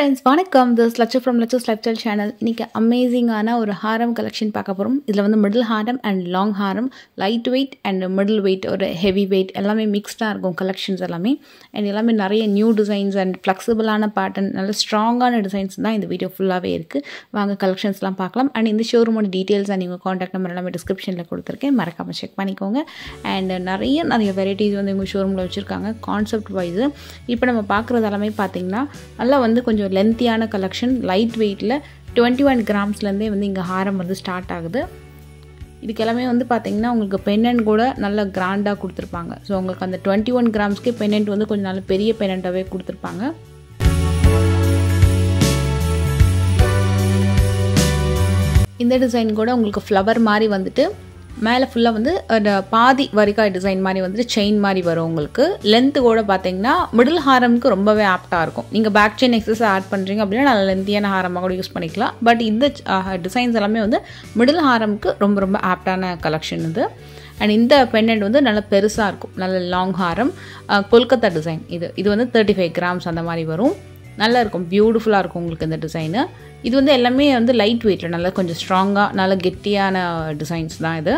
friends வணக்கம் this Lakshu from Lakshu's lifestyle channel இன்றைக்கி அமேசிங்கான ஒரு ஹாரம் கலெக்ஷன் பார்க்க போகிறோம் இதில் வந்து மிடில் ஹாரம் அண்ட் லாங் ஹாரம் light weight and middle weight ஒரு ஹெவி வெயிட் எல்லாமே மிக்ஸ்டாக இருக்கும் கலெக்ஷன்ஸ் எல்லாமே அண்ட் எல்லாமே நிறைய நியூ டிசைன்ஸ் அண்ட் ஃப்ளெக்சிபிளான பேட்டர்ன் நல்ல ஸ்ட்ராங்கான டிசைன்ஸ் தான் இந்த வீடியோ ஃபுல்லாகவே இருக்குது வாங்க கலெக்ஷன்ஸ்லாம் பார்க்கலாம் அண்ட் இந்த ஷோரூமோட டீட்டெயில்ஸ் அண்ட் உங்கள் காண்டாக்ட் நம்பர் எல்லாமே டிஸ்கிரிப்ஷனில் கொடுத்துருக்கேன் மறக்காமல் செக் பண்ணிக்கோங்க அண்ட் நிறைய நிறைய வெரைட்டிஸ் வந்து உங்கள் ஷோரூமில் வச்சுருக்காங்க கான்செப்ட் வைஸு இப்போ நம்ம பார்க்குறது எல்லாமே பார்த்தீங்கன்னா நல்லா வந்து கொஞ்சம் லென்த்தியான கலெக்ஷன் லைட் வெயிட்டில் டுவெண்ட்டி ஒன் கிராம்ஸ்லேருந்தே வந்து இங்கே ஹாரம் வந்து ஸ்டார்ட் ஆகுது இதுக்கு எல்லாமே வந்து பார்த்தீங்கன்னா உங்களுக்கு பென்னண்ட் கூட நல்ல கிராண்டாக கொடுத்துருப்பாங்க ஸோ உங்களுக்கு அந்த டுவெண்ட்டி ஒன் கிராம்ஸ்க்கே பென்னண்ட் வந்து கொஞ்சம் நல்ல பெரிய பென்னண்ட்டாகவே கொடுத்துருப்பாங்க இந்த டிசைன் கூட உங்களுக்கு ஃப்ளவர் மாதிரி வந்துட்டு மேலே ஃபுல்லாக வந்து அந்த பாதி வரிக்காய் டிசைன் மாதிரி வந்துட்டு செயின் மாதிரி வரும் உங்களுக்கு லென்த்து கூட பார்த்தீங்கன்னா மிடில் ஹாரம்க்கு ரொம்பவே ஆப்டாக இருக்கும் நீங்கள் பேக் செயின் எக்ஸஸ் ஆட் பண்ணுறீங்க அப்படின்னா நல்ல லென்த்தியான ஹாரமாக கூட யூஸ் பண்ணிக்கலாம் பட் இந்த டிசைன்ஸ் எல்லாமே வந்து மிடில் ஹாரம்க்கு ரொம்ப ரொம்ப ஆப்டான கலெக்ஷன் இது அண்ட் இந்த பெண்டன்ட் வந்து நல்ல பெருசாக இருக்கும் நல்ல லாங் ஹாரம் கொல்கத்தா டிசைன் இது இது வந்து தேர்ட்டி ஃபைவ் கிராம்ஸ் அந்த மாதிரி வரும் நல்லா இருக்கும் பியூட்டிஃபுல்லாக இருக்கும் உங்களுக்கு இந்த டிசைனு இது வந்து எல்லாமே வந்து லைட் வெயிட்டில் நல்லா கொஞ்சம் ஸ்ட்ராங்காக நல்ல கெட்டியான டிசைன்ஸ் தான் இது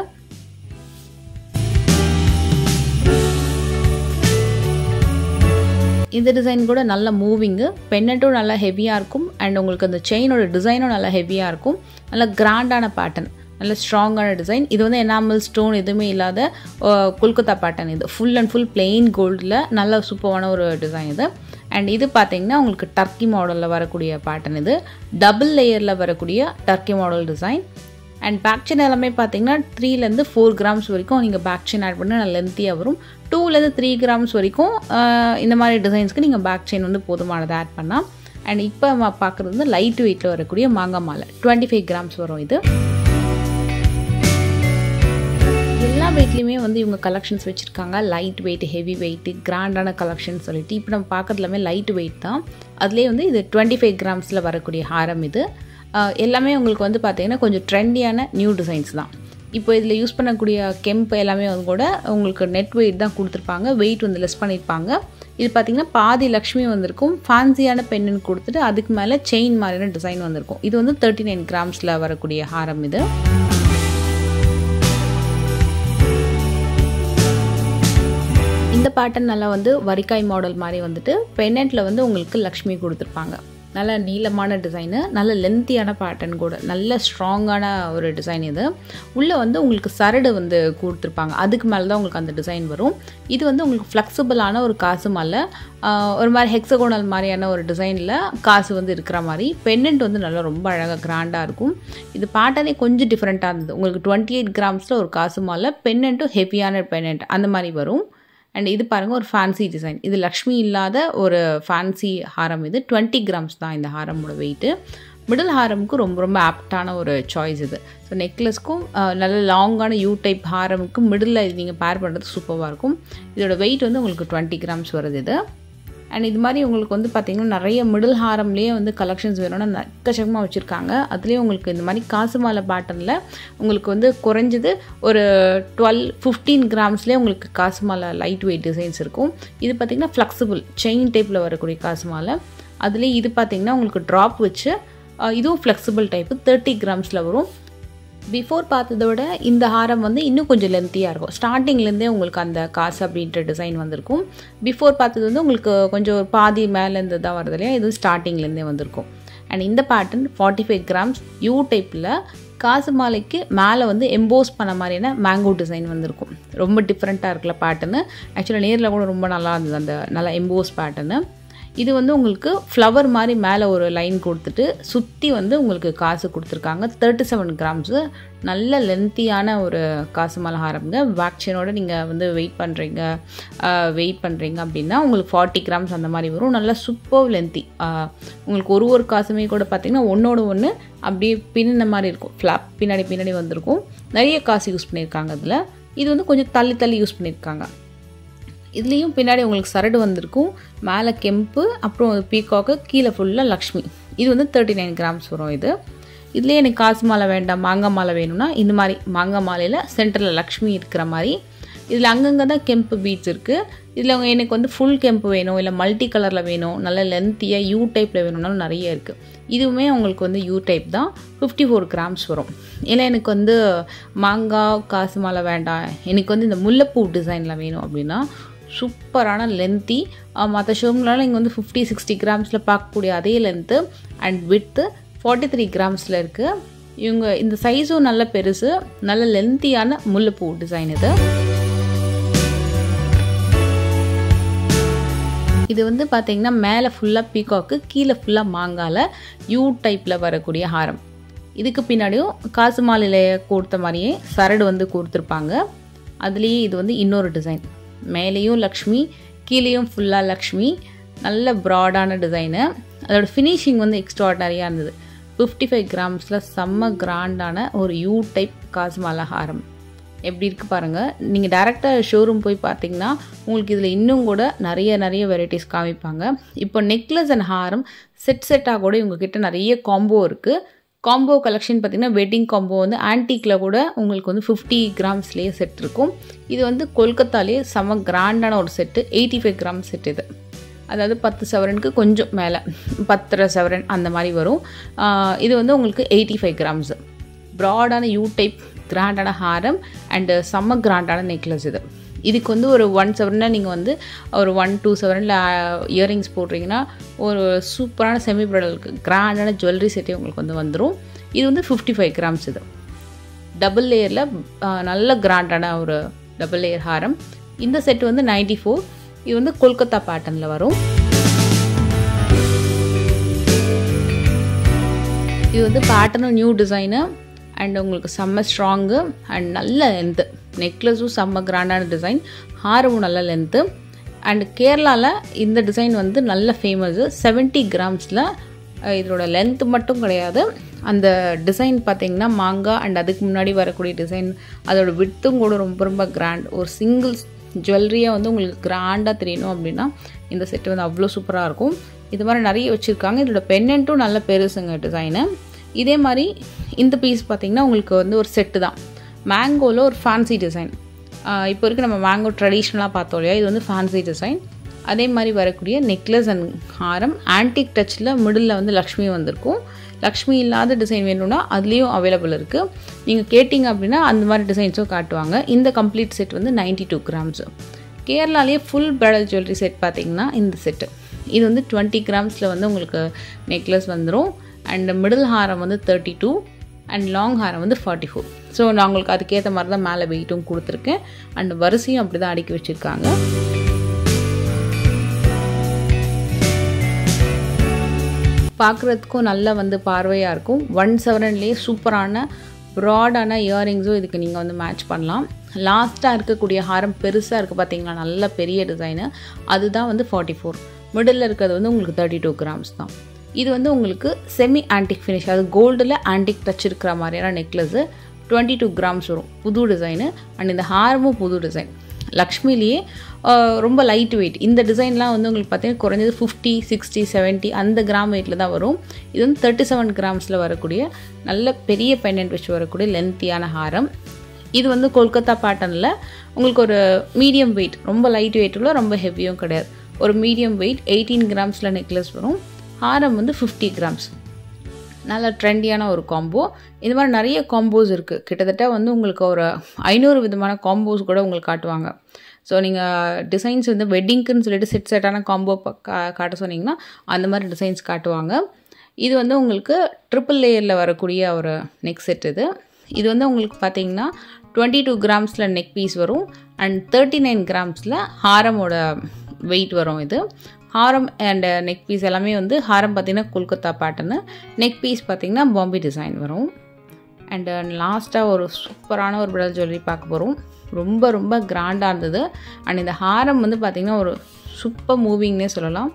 இந்த டிசைன் கூட நல்ல மூவிங்கு பென்னட்டும் நல்லா ஹெவியாக இருக்கும் அண்ட் உங்களுக்கு அந்த செயினோட டிசைனும் நல்லா ஹெவியாக இருக்கும் நல்ல கிராண்டான பேட்டர்ன் நல்ல ஸ்ட்ராங்கான டிசைன் இது வந்து எனாமல் ஸ்டோன் எதுவுமே இல்லாத கொல்கத்தா பேட்டர்ன் இது ஃபுல் அண்ட் ஃபுல் பிளெயின் கோல்டில் நல்ல சூப்பரான ஒரு டிசைன் இது அண்ட் இது பார்த்தீங்கன்னா உங்களுக்கு டர்க்கி மாடலில் வரக்கூடிய பேட்டர்ன் இது டபுள் லேயரில் வரக்கூடிய Turkey model design and back chain எல்லாமே பார்த்தீங்கன்னா த்ரீலேருந்து ஃபோர் கிராம்ஸ் வரைக்கும் நீங்கள் பேக் செயின் ஆட் பண்ணால் நல்ல லென்த்தியாக வரும் டூலேருந்து த்ரீ கிராம்ஸ் வரைக்கும் இந்த மாதிரி டிசைன்ஸ்க்கு நீங்கள் பேக் செயின் வந்து போதுமானதை ஆட் பண்ணலாம் அண்ட் இப்போ பார்க்குறது வந்து லைட் வெயிட்டில் வரக்கூடிய மாங்காய் மாலை டுவெண்ட்டி ஃபைவ் கிராம்ஸ் வரும் இது எல்லா வெயிட்லேயுமே வந்து இவங்க கலெக்ஷன்ஸ் வச்சுருக்காங்க லைட் வெயிட் ஹெவி வெயிட் கிராண்டான கலெக்ஷன் சொல்லிட்டு இப்போ நம்ம பார்க்குறது எல்லாமே லைட் வெயிட் தான் அதுலேயே வந்து இது டுவெண்ட்டி ஃபைவ் கிராம்ஸில் வரக்கூடிய ஹாரம் இது எல்லாமே உங்களுக்கு வந்து பார்த்திங்கன்னா கொஞ்சம் ட்ரெண்டியான நியூ டிசைன்ஸ் தான் இப்போ இதில் யூஸ் பண்ணக்கூடிய கெம்ப் எல்லாமே வந்து கூட உங்களுக்கு நெட் வெயிட் தான் கொடுத்துருப்பாங்க வெயிட் வந்து லெஸ் பண்ணியிருப்பாங்க இது பார்த்திங்கன்னா பாதி லக்ஷ்மி வந்திருக்கும் ஃபேன்சியான பெண்ணுன்னு கொடுத்துட்டு அதுக்கு மேலே செயின் மாதிரியான டிசைன் வந்திருக்கும் இது வந்து தேர்ட்டி நைன் கிராம்ஸில் வரக்கூடிய ஹாரம் இது இந்த பேட்டர்ன் நல்லா வந்து வரிக்காய் மாடல் மாதிரி வந்துட்டு பென்னட்டில் வந்து உங்களுக்கு லக்ஷ்மி கொடுத்துருப்பாங்க நல்ல நீளமான டிசைனு நல்ல லென்த்தியான பேட்டர்ன் கூட நல்ல ஸ்ட்ராங்கான ஒரு டிசைன் இது உள்ளே வந்து உங்களுக்கு சரடு வந்து கொடுத்துருப்பாங்க அதுக்கு மேலே தான் உங்களுக்கு அந்த டிசைன் வரும் இது வந்து உங்களுக்கு ஃப்ளெக்சிபிளான ஒரு காசு மேலே ஒரு மாதிரி ஹெக்ஸகோனல் மாதிரியான ஒரு டிசைனில் காசு வந்து இருக்கிற மாதிரி பென்னண்ட் வந்து நல்லா ரொம்ப அழகாக கிராண்டாக இருக்கும் இது பேட்டர்னே கொஞ்சம் டிஃப்ரெண்ட்டாக இருந்தது உங்களுக்கு டுவெண்ட்டி எயிட் கிராம்ஸில் ஒரு காசு மேலே பென்னண்ட்டும் ஹெவியான பென்னண்ட் அந்த மாதிரி வரும் அண்ட் இது பாருங்கள் ஒரு ஃபேன்சி டிசைன் இது லக்ஷ்மி இல்லாத ஒரு ஃபேன்சி ஹாரம் இது டுவெண்ட்டி கிராம்ஸ் தான் இந்த ஹாரமோட வெயிட்டு மிடில் ஹாரமுக்கு ரொம்ப ரொம்ப ஆப்டான ஒரு சாய்ஸ் இது ஸோ நெக்லஸ்க்கும் நல்ல லாங்கான யூ டைப் ஹாரமுக்கு மிடில் இது நீங்கள் பேர் பண்ணுறது சூப்பராக இருக்கும் இதோட வெயிட் வந்து உங்களுக்கு டுவெண்ட்டி கிராம்ஸ் வருது இது அண்ட் இது மாதிரி உங்களுக்கு வந்து பார்த்திங்கன்னா நிறைய மிடில் ஹாரம்லேயே வந்து கலெக்ஷன்ஸ் வேணும்னா எக்கச்சக்கமாக வச்சுருக்காங்க அதுலேயே உங்களுக்கு இந்த மாதிரி காசு மாலை பேட்டர்னில் உங்களுக்கு வந்து குறைஞ்சது ஒரு டுவெல் ஃபிஃப்டீன் கிராம்ஸ்லேயே உங்களுக்கு காசு மாலை லைட் வெயிட் டிசைன்ஸ் இருக்கும் இது பார்த்திங்கன்னா ஃப்ளெக்சிபிள் செயின் டைப்பில் வரக்கூடிய காசு மாலை அதுலேயே இது பார்த்திங்கன்னா உங்களுக்கு ட்ராப் வச்சு இதுவும் ஃப்ளெக்சிபிள் டைப்பு தேர்ட்டி கிராம்ஸில் வரும் பிஃபோர் பார்த்ததை விட இந்த ஹாரம் வந்து இன்னும் கொஞ்சம் லென்த்தியாக இருக்கும் ஸ்டார்டிங்லேருந்தே உங்களுக்கு அந்த காசு அப்படின்ற டிசைன் வந்திருக்கும் பிஃபோர் பார்த்தது வந்து உங்களுக்கு கொஞ்சம் ஒரு பாதி மேலேருந்து தான் வருது இல்லையா இது ஸ்டார்டிங்லேருந்தே வந்திருக்கும் அண்ட் இந்த pattern forty five grams U டைப்பில் காசு மாலைக்கு மேலே வந்து எம்போஸ் பண்ண மாதிரியான மேங்கோ டிசைன் வந்திருக்கும் ரொம்ப டிஃப்ரெண்ட்டாக இருக்குல்ல பேட்டர்னு ஆக்சுவலாக நேரில் கூட ரொம்ப நல்லா இருந்தது அந்த நல்லா எம்போஸ் பேட்டர்னு இது வந்து உங்களுக்கு ஃப்ளவர் மாதிரி மேலே ஒரு லைன் கொடுத்துட்டு சுற்றி வந்து உங்களுக்கு காசு கொடுத்துருக்காங்க தேர்ட்டி செவன் கிராம்ஸு நல்ல லென்த்தியான ஒரு காசு மலஹாரம்ங்க வேக்சினோட நீங்கள் வந்து வெயிட் பண்ணுறீங்க வெயிட் பண்ணுறீங்க அப்படின்னா உங்களுக்கு ஃபார்ட்டி கிராம்ஸ் அந்த மாதிரி வரும் நல்லா சூப்பர் லென்த்தி உங்களுக்கு ஒரு ஒரு காசுமே கூட பார்த்திங்கன்னா ஒன்றோட ஒன்று அப்படியே பின்ன மாதிரி இருக்கும் ஃப்ளாப் பின்னாடி பின்னாடி வந்திருக்கும் நிறைய காசு யூஸ் பண்ணியிருக்காங்க அதில் இது வந்து கொஞ்சம் தள்ளி தள்ளி யூஸ் பண்ணியிருக்காங்க இதுலேயும் பின்னாடி உங்களுக்கு சரடு வந்திருக்கும் மேலே கெம்பு அப்புறம் பீகாக்கு கீழே ஃபுல்லாக லக்ஷ்மி இது வந்து தேர்ட்டி நைன் கிராம்ஸ் வரும் இது இதுலேயே எனக்கு காசு மாலை வேண்டாம் மாங்காய் மாலை வேணும்னா இந்த மாதிரி மாங்காய் மாலையில் சென்டரில் லக்ஷ்மி இருக்கிற மாதிரி இதில் அங்கங்கே தான் கெம்பு பீட்ஸ் இருக்குது இதில் எனக்கு வந்து ஃபுல் கெம்பு வேணும் இல்லை மல்டி கலரில் வேணும் நல்ல லென்த்தியாக யூ டைப்பில் வேணும்னாலும் நிறைய இருக்குது இதுவுமே உங்களுக்கு வந்து யூ டைப் தான் ஃபிஃப்டி ஃபோர் கிராம்ஸ் வரும் ஏன்னா எனக்கு வந்து மாங்காய் காசு மாலை வேண்டாம் எனக்கு வந்து இந்த முல்லைப்பூ டிசைனில் வேணும் அப்படின்னா சூப்பரான லென்த்தி மற்ற ஷோம்னால இங்கே வந்து ஃபிஃப்டி சிக்ஸ்டி கிராம்ஸில் பார்க்கக்கூடிய அதே length and with forty three கிராம்ஸில் இருக்குது இவங்க இந்த சைஸும் நல்ல பெருசு நல்ல லென்த்தியான முல்லைப்பூ டிசைன் இது இது வந்து பார்த்தீங்கன்னா மேலே ஃபுல்லாக பீகாக்கு கீழே ஃபுல்லாக மாங்கால யூ டைப்பில் வரக்கூடிய ஹாரம் இதுக்கு பின்னாடியும் காசு மாலையில் கொடுத்த மாதிரியே சரடு வந்து கொடுத்துருப்பாங்க அதுலேயே இது வந்து இன்னொரு டிசைன் மேலேயும் லக்ஷ்மி கீழேயும் ஃபுல்லாக லக்ஷ்மி நல்ல ப்ராடான டிசைனு அதோட ஃபினிஷிங் வந்து எக்ஸ்ட்ராடனரியாக இருந்தது ஃபிஃப்டி ஃபைவ் கிராம்ஸில் செம்ம கிராண்டான ஒரு யூ டைப் காசுமாலா ஹாரம் எப்படி இருக்குது பாருங்கள் நீங்கள் டேரெக்டாக ஷோரூம் போய் பார்த்தீங்கன்னா உங்களுக்கு இதில் இன்னும் கூட நிறைய நிறைய வெரைட்டிஸ் காமிப்பாங்க இப்போ நெக்லஸ் அண்ட் ஹாரம் செட் செட்டாக கூட இவங்கக்கிட்ட நிறைய காம்போ இருக்குது காம்போ கலெக்ஷன் பார்த்திங்கன்னா வெட்டிங் காம்போ வந்து ஆன்டிக்கில் கூட உங்களுக்கு வந்து ஃபிஃப்டி கிராம்ஸ்லேயே செட் இருக்கும் இது வந்து கொல்கத்தாலே செம கிராண்டான ஒரு set eighty five gram set இது அதாவது பத்து சவரனுக்கு கொஞ்சம் மேலே பத்தரை சவரன் அந்த மாதிரி வரும் இது வந்து உங்களுக்கு எயிட்டி ஃபைவ் கிராம்ஸு ப்ராடான யூ டைப் கிராண்டான ஹாரம் அண்டு செம்ம கிராண்டான நெக்லஸ் இது இதுக்கு வந்து ஒரு ஒன் செவரனா நீங்கள் வந்து ஒரு ஒன் டூ செவரனில் இயரிங்ஸ் போடுறீங்கன்னா ஒரு சூப்பரான செமி ப்ரடலுக்கு கிராண்டான ஜுவல்லரி செட்டே உங்களுக்கு வந்து வந்துடும் இது வந்து ஃபிஃப்டி ஃபைவ் கிராம்ஸ் இது டபுள் லேயரில் நல்ல கிராண்டான ஒரு டபுள் லேயர் ஹாரம் இந்த செட் வந்து நைன்டி ஃபோர் இது வந்து கொல்கத்தா பேட்டர்னில் வரும் இது வந்து பேட்டர்னும் நியூ டிசைனு அண்ட் உங்களுக்கு செம்ம ஸ்ட்ராங்கு அண்ட் நல்ல லென்த்து நெக்லஸும் செம்ம கிராண்டான டிசைன் ஹாரமும் நல்ல லென்த்து அண்ட் கேரளாவில் இந்த டிசைன் வந்து நல்ல ஃபேமஸ்ஸு செவன்ட்டி கிராம்ஸில் இதோட லென்த்து மட்டும் கிடையாது அந்த டிசைன் பார்த்திங்கன்னா மாங்காய் அண்ட் அதுக்கு முன்னாடி வரக்கூடிய டிசைன் அதோட விட்டும் கூட ரொம்ப ரொம்ப கிராண்ட் ஒரு சிங்கிள் ஜுவல்லரியாக வந்து உங்களுக்கு கிராண்டாக தெரியணும் அப்படின்னா இந்த செட்டு வந்து அவ்வளோ சூப்பராக இருக்கும் இது மாதிரி நிறைய வச்சுருக்காங்க இதோட பென்னண்ட்டும் நல்ல பெருசுங்க டிசைனு இதே மாதிரி இந்த பீஸ் பார்த்திங்கன்னா உங்களுக்கு வந்து ஒரு செட்டு தான் மேங்கோவில் ஒரு ஃபேன்சி டிசைன் இப்போ இருக்க நம்ம மேங்கோ ட்ரெடிஷ்னலாக பார்த்தோம் இல்லையா இது வந்து ஃபேன்சி டிசைன் அதே மாதிரி வரக்கூடிய நெக்லஸ் அண்ட் ஹாரம் ஆன்டிக் டச்சில் மிடில் வந்து லக்ஷ்மி வந்திருக்கும் லக்ஷ்மி இல்லாத டிசைன் வேணும்னா அதுலேயும் அவைலபிள் இருக்குது நீங்கள் கேட்டிங்க அப்படின்னா அந்த மாதிரி டிசைன்ஸும் காட்டுவாங்க இந்த கம்ப்ளீட் செட் வந்து நைன்டி டூ கிராம்ஸு கேரளாலேயே ஃபுல் பிரைடல் ஜுவல்லரி செட் பார்த்திங்கன்னா இந்த செட்டு இது வந்து டுவெண்ட்டி கிராம்ஸில் வந்து உங்களுக்கு நெக்லஸ் வந்துடும் அண்ட் மிடில் ஹாரம் வந்து தேர்ட்டி டூ அண்ட் லாங் ஹாரம் வந்து ஃபார்ட்டி ஃபோர் ஸோ நான் உங்களுக்கு அதுக்கேற்ற மாதிரி தான் மேலே வெயிட்டும் கொடுத்துருக்கேன் அண்ட் வரிசையும் அப்படி தான் அடுக்கி வச்சுருக்காங்க பார்க்குறதுக்கும் நல்லா வந்து பார்வையாக இருக்கும் ஒன் செவரன்லேயே சூப்பரான ப்ராடான இயரிங்ஸும் இதுக்கு நீங்கள் வந்து மேட்ச் பண்ணலாம் லாஸ்ட்டாக இருக்கக்கூடிய ஹாரம் பெருசாக இருக்குது பார்த்தீங்களா நல்ல பெரிய டிசைனு அதுதான் வந்து ஃபார்ட்டி ஃபோர் மிடில் இருக்கிறது வந்து உங்களுக்கு தேர்ட்டி டூ கிராம்ஸ் தான் இது வந்து உங்களுக்கு செமி ஆன்டிக் ஃபினிஷ் அது கோல்டில் ஆன்டிக் டச் இருக்கிற மாதிரியான நெக்லஸ்ஸு டுவெண்ட்டி டூ கிராம்ஸ் வரும் புது டிசைனு அண்ட் இந்த ஹாரமும் புது டிசைன் லக்ஷ்மிலேயே ரொம்ப லைட் வெயிட் இந்த டிசைன்லாம் வந்து உங்களுக்கு பார்த்தீங்கன்னா குறைஞ்சது ஃபிஃப்டி சிக்ஸ்டி செவன்ட்டி அந்த கிராம் வெயிட்டில் தான் வரும் இது வந்து தேர்ட்டி செவன் கிராம்ஸில் வரக்கூடிய நல்ல பெரிய பெண்டன்ட் வச்சு வரக்கூடிய லென்த்தியான ஹாரம் இது வந்து கொல்கத்தா பேட்டர்னில் உங்களுக்கு ஒரு மீடியம் வெயிட் ரொம்ப லைட் வெயிட்டில் ரொம்ப ஹெவியும் கிடையாது ஒரு மீடியம் வெயிட் எயிட்டீன் கிராம்ஸில் நெக்லஸ் வரும் ஹாரம் வந்து ஃபிஃப்டி கிராம்ஸ் நல்ல ட்ரெண்டியான ஒரு காம்போ இது மாதிரி நிறைய காம்போஸ் இருக்குது கிட்டத்தட்ட வந்து உங்களுக்கு ஒரு ஐநூறு விதமான காம்போஸ் கூட உங்களுக்கு காட்டுவாங்க ஸோ நீங்கள் டிசைன்ஸ் வந்து வெட்டிங்க்குன்னு சொல்லிட்டு செட் செட்டான காம்போ கா காட்ட சொன்னீங்கன்னா அந்த மாதிரி டிசைன்ஸ் காட்டுவாங்க இது வந்து உங்களுக்கு ட்ரிபிள் லேயரில் வரக்கூடிய ஒரு நெக் செட் இது இது வந்து உங்களுக்கு பார்த்தீங்கன்னா டுவெண்ட்டி டூ கிராம்ஸில் நெக் பீஸ் வரும் அண்ட் தேர்ட்டி நைன் கிராம்ஸில் ஹாரமோட வெயிட் வரும் இது ஹாரம் அண்ட் நெக் பீஸ் எல்லாமே வந்து ஹாரம் பார்த்திங்கன்னா கொல்கத்தா பேட்டர்னு நெக் பீஸ் பார்த்திங்கன்னா பாம்பே டிசைன் வரும் அண்டு லாஸ்ட்டாக ஒரு சூப்பரான ஒரு பிடல் ஜுவல்லரி பார்க்க போகிறோம் ரொம்ப ரொம்ப கிராண்டாக இருந்தது அண்ட் இந்த ஹாரம் வந்து பார்த்திங்கன்னா ஒரு சூப்பர் மூவிங்னே சொல்லலாம்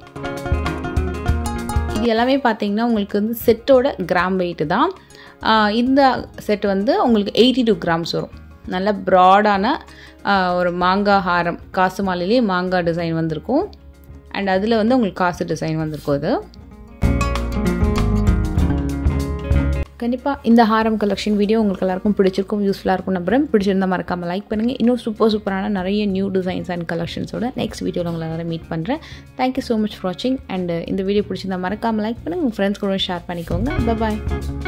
இது எல்லாமே பார்த்திங்கன்னா உங்களுக்கு வந்து செட்டோட கிராம் வெயிட்டு தான் இந்த செட் வந்து உங்களுக்கு எயிட்டி டூ கிராம்ஸ் வரும் நல்ல ப்ராடான ஒரு மாங்காய் ஹாரம் காசு மாலையிலேயே மாங்காய் டிசைன் வந்திருக்கும் அண்ட் அதில் வந்து உங்களுக்கு காசு டிசைன் வந்திருக்கும் இது கண்டிப்பாக இந்த ஹாரம் கலெக்ஷன் வீடியோ உங்களுக்கு எல்லாருக்கும் பிடிச்சிருக்கும் யூஸ்ஃபுல்லாக இருக்கும் நம்புறேன் பிடிச்சிருந்தா மறக்காமல் லைக் பண்ணுங்கள் இன்னும் சூப்பர் சூப்பரான நிறைய நியூ டிசைன்ஸ் அண்ட் கலெக்ஷன்ஸோட நெக்ஸ்ட் வீடியோவில் உங்களை எல்லாரும் மீட் பண்ணுறேன் தேங்க்யூ ஸோ மச் ஃபார் வாட்சிங் அண்ட் இந்த வீடியோ பிடிச்சிருந்தா மறக்காமல் லைக் பண்ணுங்கள் உங்கள் ஃப்ரெண்ட்ஸ் கூட ஷேர் பண்ணிக்கோங்க பாய்